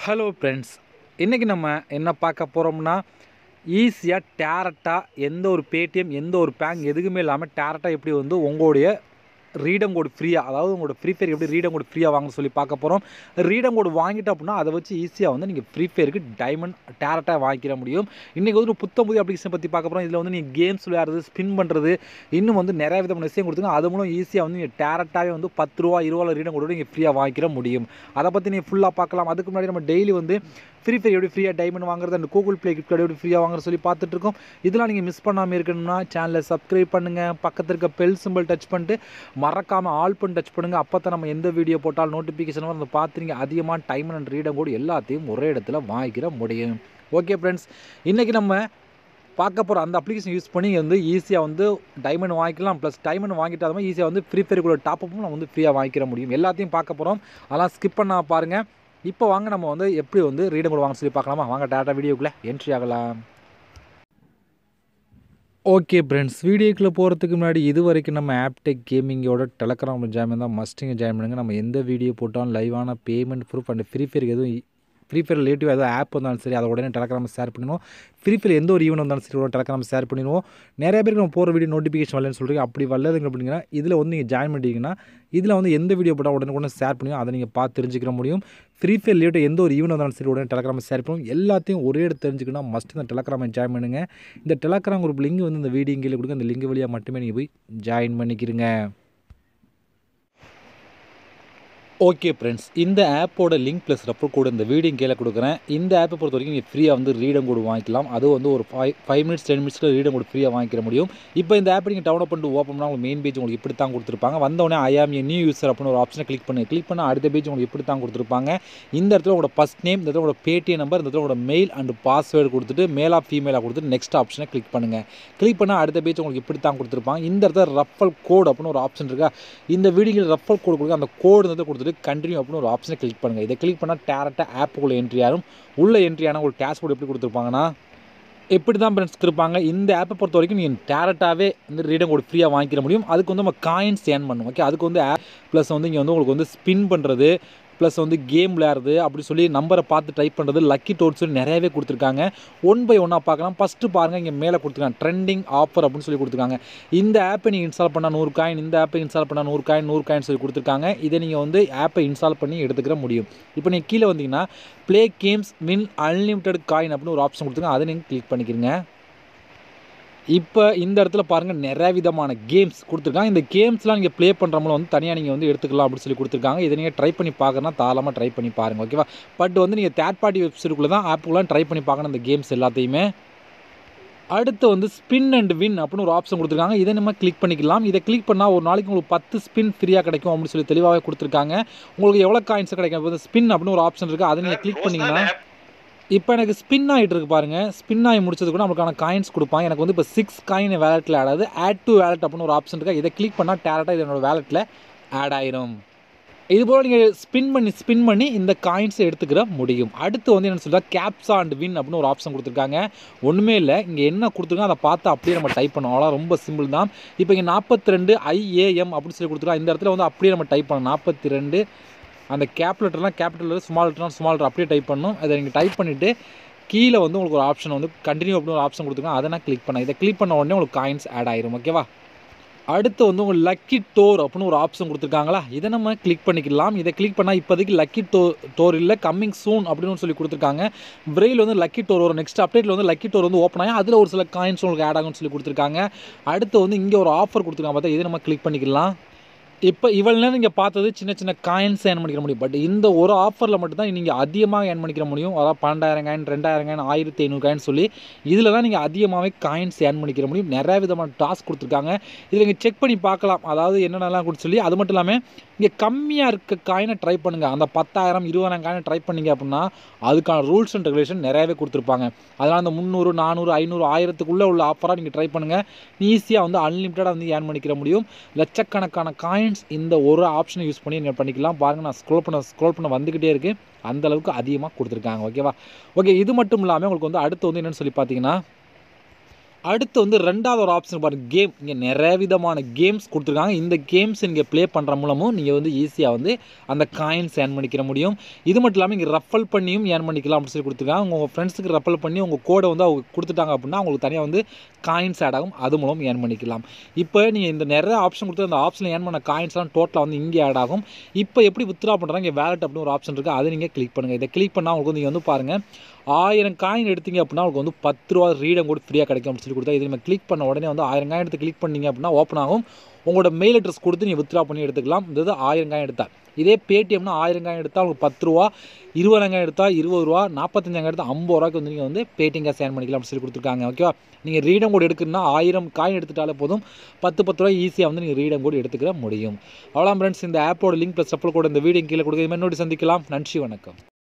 hello friends இன்றைக்கி நம்ம என்ன பார்க்க போகிறோம்னா ஈஸியாக டேரக்டாக எந்த ஒரு பேடிஎம் எந்த ஒரு பேங்க் எதுக்குமே இல்லாமல் டேரக்டாக எப்படி வந்து உங்களுடைய ரீடம் கோடு ஃப்ரீயாக அதாவது உங்களோட ஃப்ரீ ஃபயர் எப்படி ரீடம் கோடு ஃப்ரீயாக வாங்க சொல்லி பார்க்க போகிறோம் ரீடம் கோடு வாங்கிட்டோம் அப்படின்னா அதை வச்சு ஈஸியாக வந்து நீங்கள் ஃப்ரீ ஃபயருக்கு டைமண்ட் டேரக்டாக வாங்கிக்கிற முடியும் இன்றைக்கி வந்து ஒரு புத்தம் புதிய அப்ளிகேஷன் பற்றி பார்க்க போகிறோம் இதில் வந்து நீங்கள் கேம்ஸ் விளையாடுறது ஸ்பின் பண்ணுறது இன்னும் வந்து நிறைய விதமான விஷயம் கொடுத்துங்க அது மூலம் ஈஸியாக வந்து நீங்கள் டேரக்டாகவே வந்து பத்து ரூபா இருபது ரீடம் கோடு நீங்கள் ஃப்ரீயாக வாங்கிக்கிற முடியும் அதை பற்றி நீங்கள் ஃபுல்லாக பார்க்கலாம் அதுக்கு முன்னாடி நம்ம டெய்லி வந்து ஃப்ரீ ஃபயர் எப்படி ஃப்ரீயாக டைமண்ட் வாங்குறது அந்த கூகுள் ப்ளே கிஃப்ட் கார்டு எப்படி ஃப்ரீயாக வாங்குறது சொல்லி பார்த்துட்டு இருக்கோம் இதெல்லாம் நீங்கள் மிஸ் பண்ணாமல் இருக்கணும்னா சேனலை சப்ஸ்கிரைப் பண்ணுங்கள் பக்கத்தில் இருக்க பெல் சிம்பிள் டச் பண்ணிட்டு மறக்காமல் ஆல் பண்ணி டச் பண்ணுங்கள் அப்போ தான் நம்ம எந்த வீடியோ போட்டால் நோட்டிஃபிகேஷன் வந்து பார்த்துருங்க அதிகமாக டைம் அண்ட் ரீடம் கூட எல்லாத்தையும் ஒரே இடத்துல வாங்கிக்கிற முடியும் ஓகே ஃப்ரெண்ட்ஸ் இன்றைக்கி நம்ம பார்க்க போகிற அந்த அப்ளிகேஷன் யூஸ் பண்ணி வந்து ஈஸியாக வந்து டைமண்ட் வாங்கிக்கலாம் ப்ளஸ் டைமண்ட் வாங்கிட்டு அது மாதிரி ஈஸியாக வந்து ஃப்ரீ ஃபயருக்குள்ள டாப்அப்பும் நம்ம வந்து ஃப்ரீயாக வாங்கிக்கிற முடியும் எல்லாத்தையும் பார்க்க போகிறோம் அதெல்லாம் ஸ்கிப் பண்ண பாருங்கள் இப்போ வாங்க நம்ம வந்து எப்படி வந்து ரீடம் கூட வாங்க சொல்லி பார்க்கலாமா வாங்க டேட்டா வீடியோக்குள்ளே என்ட்ரி ஆகலாம் ஓகே ஃப்ரெண்ட்ஸ் வீடியோக்குள்ளே போகிறதுக்கு முன்னாடி இது வரைக்கும் நம்ம ஆப்டெக் கேமிங்கோட டெலகிராம் ஜாயின் தான் மஸ்டிங்க ஜாயின் பண்ணுங்கள் நம்ம எந்த வீடியோ போட்டாலும் லைவான பேமெண்ட் ப்ரூஃப் அண்ட் ஃப்ரீ ஃபயருக்கு எதுவும் ஃப்ரீ ஃபயர் ரிலேட்டிவ் ஏதாவது ஆப் வந்தாலும் சரி அதை உடனே டெலகிராம் ஷேர் பண்ணிடுவோம் ஃப்ரீ ஃபயர் எந்த ஒரு ஈவெண்ட் வந்தாலும் சரி உடனே டெலகிராம் ஷேர் பண்ணிடுவோம் நிறைய பேருக்கு நம்ம போகிற வீடியோ நோட்டிஃபிகேஷன் வரலன்னு சொல்கிறீங்க அப்படி வரலதுங்க அப்படிங்கன்னா இதில் வந்து நீங்கள் ஜாயின் பண்ணிட்டீங்கன்னா இதில் வந்து எந்த வீடியோ போட்டால் உடனே உடனே ஷேர் பண்ணுவோம் அதை நீங்கள் பார்த்து தெரிஞ்சுக்கிற முடியும் ஃப்ரீ ஃபயர் ரிலேட்டிவ் எந்த ஒரு ஈவெண்ட் வந்தாலும் சரி உடனே டெலகிராம் ஷேர் பண்ணுவோம் எல்லாத்தையும் ஒரே இடத்து தெரிஞ்சுக்கணும் மஸ்ட் இந்த டெலகிராமை ஜாயின் பண்ணுங்க இந்த டெலகிராம் குரூப் லிங்க் வந்து இந்த வீடியோ கீழே கொடுங்க அந்த லிங்க் வழியாக மட்டுமே நீங்கள் போய் ஜாயின் பண்ணிக்கிறீங்க ஓகே ஃப்ரெண்ட்ஸ் இந்த ஆப்போட லிங்க் ப்ளஸ் ரெஃபர் கோடு இந்த வீடியோ கீழே கொடுக்குறேன் இந்த ஆப்பை பொறுத்த வரைக்கும் நீங்கள் ஃப்ரீயாக வந்து ரீடம் கோடு வாங்கிக்கலாம் அது வந்து ஒரு ஃபைவ் ஃபைவ் மினிட்ஸ் டென் மினிட்ஸில் ரீடம் கோடு ஃப்ரீயாக வாங்கிக்கிற முடியும் இப்போ இந்த ஆப்பை நீங்கள் டவுன்லோட் பண்ணிட்டு ஓப்பன் பண்ணால் உங்களுக்கு மெயின் பேஜ் உங்களுக்கு இப்படி தான் கொடுத்துருப்பாங்க வந்தோடனே ஐ ஆம் ஏ நியூ யூசர் அப்படின்னு ஒரு ஆப்ஷனை கிளிக் பண்ணி கிளிக் பண்ணால் அடுத்த பேஜ் உங்களுக்கு இப்படி தான் கொடுத்துருப்பாங்க இந்த இடத்துல உங்களோட ஃபஸ்ட் நேம் இந்த இடத்துல உங்களோட பேடிஎம் நம்பர் இந்த இடத்துல உங்களோட மெயில் அண்ட் பாஸ்வேர்டு கொடுத்துட்டு மேலாக ஃபீமேலாக கொடுத்துட்டு நெக்ஸ்ட் ஆப்ஷனை கிளிக் பண்ணுங்கள் கிளிக் பண்ணால் அடுத்த பேஜ் உங்களுக்கு இப்படி தான் கொடுத்துருப்பாங்க இந்த இடத்துல ரஃபல் கோட் அப்படின்னு ஒரு ஆப்ஷன் இருக்கா இந்த வீடியோவில் ரஃபல் கோடு கொடுக்க அந்த கோடு வந்து கொடுத்துட்டு கண்டினியூ அப்படின்னு ஒரு ஆப்ஷனை கிளிக் பண்ணுங்கள் இதை கிளிக் பண்ணால் டேரெக்டாக ஆப்புக்குள்ளே என்ட்ரி ஆகும் உள்ள என்ட்ரி ஆனால் உங்களுக்கு டேஷ்போர்டு எப்படி கொடுத்துருப்பாங்கன்னா எப்படி தான் ஃப்ரெண்ட்ஸ் இருப்பாங்க இந்த ஆப்பை பொறுத்த வரைக்கும் நீங்கள் டேரெக்டாகவே வந்து ரீடம் கோட் ஃப்ரீயாக வாங்கிக்கிற முடியும் அதுக்கு வந்து நம்ம காயின்ஸ் ஏர்ன் பண்ணும் ஓகே அதுக்கு வந்து ஆப் ப்ளஸ் வந்து இங்கே வந்து உங்களுக்கு வந்து ஸ்பின் பண்ணுறது ப்ளஸ் வந்து கேம் விளையாடுறது அப்படி சொல்லி நம்பரை பார்த்து டைப் பண்ணுறது லக்கி டோட்ஸ் சொல்லி நிறையவே கொடுத்துருக்காங்க ஒன் பை ஒன்னாக பார்க்கலாம் ஃபஸ்ட்டு பாருங்கள் இங்கே மேலே கொடுத்துருக்காங்க ட்ரெண்டிங் ஆஃபர் அப்படின்னு சொல்லி கொடுத்துருக்காங்க இந்த ஆப்பை நீங்கள் இன்ஸ்டால் பண்ணால் நூறு காயின் இந்த ஆப்பை இன்ஸ்டால் பண்ணால் நூறு காயின் நூறு காயின் சொல்லி கொடுத்துருக்காங்க இதை நீங்கள் வந்து ஆப்பை இன்ஸ்டால் பண்ணி எடுத்துக்கிற முடியும் இப்போ நீங்கள் கீழே வந்தீங்கன்னா ப்ளே கேம்ஸ் மின் அன்லிமிட்டெட் காயின் அப்படின்னு ஒரு ஆப்ஷன் கொடுத்துருக்காங்க அதை நீங்கள் கிளிக் பண்ணிக்கிறீங்க இப்போ இந்த இடத்துல பாருங்கள் நிறைய விதமான கேம்ஸ் கொடுத்துருக்காங்க இந்த கேம்ஸ்லாம் நீங்கள் ப்ளே பண்ணுறவங்களும் வந்து தனியாக நீங்கள் வந்து எடுத்துக்கலாம் அப்படின்னு சொல்லி கொடுத்துருக்காங்க இதை நீங்கள் ட்ரை பண்ணி பார்க்கறனா தாராளமாக ட்ரை பண்ணி பாருங்கள் ஓகேவா பட் வந்து நீங்கள் தேர்ட் பார்ட்டி வெப்சைட்டுக்குள்ளே தான் ஆப்புக்குலாம் ட்ரை பண்ணி பார்க்கணும் இந்த கேம்ஸ் எல்லாத்தையுமே அடுத்து வந்து ஸ்பின் அண்ட் வின் அப்படின்னு ஒரு ஆப்ஷன் கொடுத்துருக்காங்க இதை நம்ம கிளிக் பண்ணிக்கலாம் இதை கிளிக் பண்ணால் ஒரு நாளைக்கு உங்களுக்கு பத்து ஸ்பின் ஃப்ரீயாக கிடைக்கும் அப்படின்னு சொல்லி தெளிவாகவே கொடுத்துருக்காங்க உங்களுக்கு எவ்வளோ காயின்ஸ் கிடைக்கும் இப்போ ஸ்பின் அப்படின்னு ஒரு ஆப்ஷன் இருக்குது அதை நீங்கள் கிளிக் பண்ணிங்கன்னா இப்போ எனக்கு ஸ்பின் ஆகிட்டு இருக்கு பாருங்க ஸ்பின் ஆகி முடிச்சது கூட நம்மளுக்கான காயின்ஸ் கொடுப்பாங்க எனக்கு வந்து இப்போ சிக்ஸ் காயின் வேலெட்டில் ஆட் ஆகுது ஆட் டு வேலெட் அப்படின்னு ஒரு ஆப்ஷன் இருக்கா இதை கிளிக் பண்ணால் டேரெக்டாக இது என்னோட வேலெட்டில் ஆட் ஆயிரும் இது போல் நீங்கள் ஸ்பின் பண்ணி ஸ்பின் பண்ணி இந்த காயின்ஸை எடுத்துக்கிற முடியும் அடுத்து வந்து என்ன சொல்கிறா கேப்ஸா அண்ட் வின் அப்படின்னு ஒரு ஆப்ஷன் கொடுத்துருக்காங்க ஒன்றுமே இல்லை இங்கே என்ன கொடுத்துருக்கோம் அதை பார்த்து அப்படியே நம்ம டைப் பண்ணோம் அவ்வளோ ரொம்ப சிம்பிள் தான் இப்போ இங்கே நாற்பத்தி ரெண்டு ஐஏஎம் அப்படின்னு சொல்லி கொடுத்துருக்கோம் இந்த இடத்துல வந்து அப்படியே நம்ம டைப் பண்ணணும் நாற்பத்தி ரெண்டு அந்த கேப் லெட்டர்லாம் கேபிட்டல் லெட்டர் ஸ்மால் லெட்டர்லாம் ஸ்மால் லெட்டர் அப்படியே டைப் பண்ணணும் அதை நீங்கள் டைப் பண்ணிவிட்டு கீழே வந்து உங்களுக்கு ஒரு ஆப்ஷன் வந்து கண்டினியூ அப்படின்னு ஒரு ஆப்ஷன் கொடுத்துருக்கோம் அதை நான் கிளிக் பண்ணேன் இதை கிளிக் பண்ண உடனே உங்களுக்கு காயின்ஸ் ஆட் ஆயிரும் ஓகேவா அடுத்து வந்து உங்கள் லக்கி டோர் அப்படின்னு ஒரு ஆப்ஷன் கொடுத்துருக்காங்களா இதை நம்ம கிளிக் பண்ணிக்கலாம் இதை கிளிக் பண்ணால் இப்போதைக்கு லக்கி டோ டோர் இல்லை கம்மிங் சூன் அப்படின்னு சொல்லி கொடுத்துருக்காங்க விரைவில் வந்து லக்கி டோர் வரும் நெக்ஸ்ட் அப்டேட்டில் வந்து லக்கி டோர் வந்து ஓப்பன் ஆகி அதில் ஒரு சில காயின்ஸ் உங்களுக்கு ஆட் ஆகும்னு சொல்லி கொடுத்துருக்காங்க அடுத்து வந்து இங்கே ஒரு ஆஃபர் கொடுத்துருக்காங்க பார்த்தா இதை நம்ம கிளிக் பண்ணிக்கலாம் இப்போ இவ்வளோ நேரம் நீங்கள் பார்த்தது சின்ன சின்ன காயின்ஸ் ஏர்ன் பண்ணிக்கிற முடியும் பட் இந்த ஒரு ஆஃபரில் மட்டும்தான் நீங்கள் அதிகமாக ஏர்ன் பண்ணிக்கிற முடியும் அதாவது பன்னெண்டாயிரம் காயின் ரெண்டாயிரம் காயின் ஆயிரத்தி ஐநூறு காயின் சொல்லி இதில் தான் நீங்கள் அதிகமாகவே காயின்ஸ் ஏர்ன் பண்ணிக்கிற முடியும் நிறைய விதமான டாஸ்க் கொடுத்துருக்காங்க இதில் நீங்கள் செக் பண்ணி பார்க்கலாம் அதாவது என்னென்னலாம் கொடுத்து சொல்லி அது மட்டும் இல்லாமல் இங்கே கம்மியாக இருக்க காயினை ட்ரை பண்ணுங்கள் அந்த பத்தாயிரம் இருபதாயிரம் காயினை ட்ரை பண்ணிங்க அப்படின்னா அதுக்கான ரூல்ஸ் அண்ட் ரெகுலேஷன் நிறையவே கொடுத்துருப்பாங்க அதனால் அந்த முந்நூறு நானூறு ஐநூறு ஆயிரத்துக்குள்ளே உள்ள ஆஃபராக நீங்கள் ட்ரை பண்ணுங்கள் ஈஸியாக வந்து அன்லிமிட்டடாக வந்து ஏர்ன் பண்ணிக்கிற முடியும் லட்சக்கணக்கான காயின்ஸ் இந்த ஒரு ஆப்ஷனை யூஸ் பண்ணி நீங்கள் பண்ணிக்கலாம் பாருங்கள் நான் ஸ்க்ரோல் பண்ண ஸ்க்ரோல் பண்ண வந்துக்கிட்டே இருக்குது அந்த அளவுக்கு அதிகமாக கொடுத்துருக்காங்க ஓகேவா ஓகே இது மட்டும் இல்லாமல் உங்களுக்கு வந்து அடுத்து வந்து என்னென்னு சொல்லி பார்த்தீங்கன்னா அடுத்து வந்து ரெண்டாவது ஒரு ஆப்ஷன் பாருங்கள் கேம் இங்கே நிறைய விதமான கேம்ஸ் கொடுத்துருக்காங்க இந்த கேம்ஸ் நீங்கள் ப்ளே பண்ணுற மூலமும் நீங்கள் வந்து ஈஸியாக வந்து அந்த காயின்ஸ் ஏர்ன் பண்ணிக்கிற முடியும் இது மட்டும் இல்லாமல் இங்கே ரஃபல் பண்ணியும் ஏர்ன் பண்ணிக்கலாம் அப்படின்னு சொல்லி கொடுத்துருக்காங்க உங்கள் ஃப்ரெண்ட்ஸுக்கு ரஃபல் பண்ணி உங்கள் கோடை வந்து அவங்க கொடுத்துட்டாங்க அப்படின்னா அவங்களுக்கு தனியாக வந்து காயின்ஸ் ஆட் ஆகும் அது மூலம் ஏர்ன் பண்ணிக்கலாம் இப்போ நீங்கள் இந்த நிறைய ஆப்ஷன் கொடுத்து அந்த ஆப்ஷனில் ஏர்ன் பண்ண காயின்ஸ்லாம் டோட்டலாக வந்து இங்கே ஆட் ஆகும் இப்போ எப்படி வித்ரா பண்ணுறாங்க இங்கே வேலட் அப்படின்னு ஒரு ஆப்ஷன் இருக்குது அதை நீங்கள் கிளிக் பண்ணுங்கள் இதை கிளிக் பண்ணால் உங்களுக்கு நீங்கள் வந்து பாருங்கள் ஆயிரம் காயின் எடுத்தீங்க அப்படின்னா உங்களுக்கு வந்து பத்து ரூபா ரீடம் கூட ஃப்ரீயாக கிடைக்கும் அப்படின்னு சொல்லி கொடுத்தா இது நம்ம கிளிக் பண்ண உடனே வந்து ஆயிரம் காயின் எடுத்து கிளிக் பண்ணீங்க அப்படின்னா ஓப்பன் ஆகும் உங்களோட மெயில் அட்ரஸ் கொடுத்து நீங்கள் வித்ரா பண்ணி எடுத்துக்கலாம் இது ஆயிரம் காயின் எடுத்தால் இதே பேடிஎம்னா ஆயிரம் காயின் எடுத்தால் உங்களுக்கு பத்து ரூபா இருபதாயிரம் எடுத்தால் இருபது ரூபா நாற்பத்தஞ்சாயிரம் எடுத்தால் ஐம்பது ரூபாய்க்கு வந்து நீங்கள் வந்து பேடிஎம் காசு ஏர்ன் பண்ணிக்கலாம் அப்படின்னு சொல்லி கொடுத்துருக்காங்க ஓகேவா நீங்கள் ரீடம் கோட் எடுக்கணும்னா ஆயிரம் காயின் எடுத்துட்டாலே போதும் பத்து பத்து ரூபாய் ஈஸியாக வந்து நீங்கள் ரீடம் கோட் எடுத்துக்கிற முடியும் அவ்வளோ ஃப்ரெண்ட்ஸ் இந்த ஆப்போட லிங்க் ப்ளஸ் சப்பல் கூட இந்த வீடியோ கீழே கொடுக்க இது மாதிரி சந்திக்கலாம் நன்றி வணக்கம்